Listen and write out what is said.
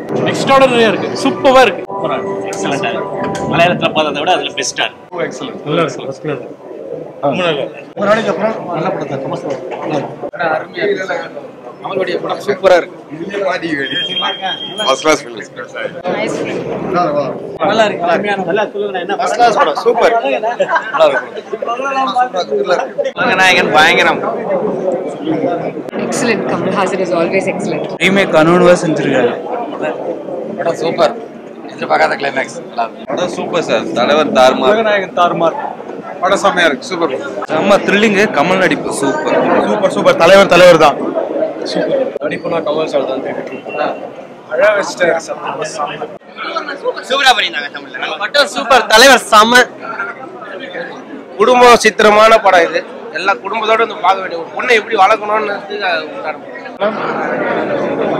Extraordinarily இருக்கு சூப்பரா இருக்கு எக்ஸலண்டா இருக்கு மலையாளத்துல பார்த்ததை விட அதுல பெஸ்டா இருக்கு நல்லா இருக்கு ஃபர்ஸ்ட் கிளாஸ் ரொம்ப நல்லா இருக்கு. ஒரு நாளைக்கு அப்புறம் நல்ல படத்தை கமர்ஷியல் நல்லா இருக்கு அவங்களுடைய படம் சூப்பரா இருக்கு ஃபர்ஸ்ட் கிளாஸ் ஃபிலிம் நல்லா இருக்கு அருமையான நல்லா சொல்லுங்க என்ன ஃபர்ஸ்ட் கிளாஸ் படம் சூப்பர் நாயகன் பயங்கரம் Excellent. Kamal Hassan is always excellent. Remake அனௌன்வா செஞ்சிருக்காரு படம் சூப்பர் எதிர்பார்க்காத கிளைமேக்ஸ் படம் சூப்பர் சார் தலைவர் தார்மார் உலகநாயகன் தாறுமாறு படம் செம்மையா இருக்கு சூப்பர் செம்ம த்ரில்லிங்கு கமல் நடிப்பு சூப்பர் சூப்பர் சூப்பர் தலைவர் தலைவர் தான் நடிப்புனா கமல் சார் தான் அழகா வச்சுட்டாரு சூப்பரா பண்ணிருந்தாங்க தமிழ்ல படம் சூப்பர் தலைவர் செம குடும்ப சித்திரமான படம் இது எல்லா குடும்பத்தோட வந்து பார்க்க வேண்டிய ஒரு பொண்ணை எப்படி வளர்க்கணும்னு